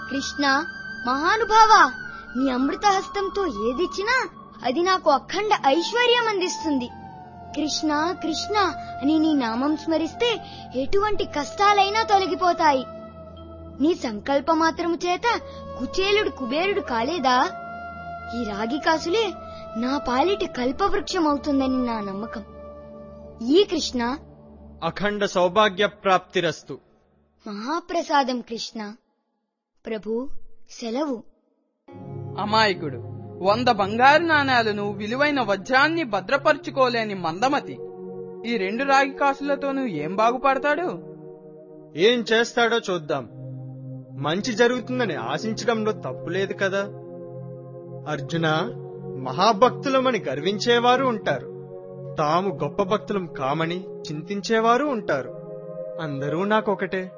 కృష్ణ మహానుభావ నీ అమృత హస్తంతో ఏదిచ్చినా అది నాకు అఖండ ఐశ్వర్యం అందిస్తుంది కృష్ణ కృష్ణ అని నీ నామం స్మరిస్తే ఎటువంటి కష్టాలైనా తొలగిపోతాయి నీ సంకల్ప మాత్రము చేత కుచేలుడు కుబేరుడు కాలేదా ఈ రాగి కాసులే నా పాలిటి కల్పవృక్షం అవుతుందని నా నమ్మకం ఈ కృష్ణ అఖండ సౌభాగ్య ప్రాప్తిరస్తు మహాప్రసాదం కృష్ణ ప్రభు సెలవు అమాయకుడు వంద బంగారు నాణేలను విలువైన వజ్రాన్ని భద్రపరుచుకోలేని మందమతి ఈ రెండు రాగి కాసులతోనూ ఏం బాగుపడతాడు ఏం చేస్తాడో చూద్దాం మంచి జరుగుతుందని ఆశించడంలో తప్పులేదు కదా అర్జున మహాభక్తులమని గర్వించేవారు ఉంటారు తాము గొప్ప భక్తులం కామని చింతించేవారు ఉంటారు అందరూ నాకొకటే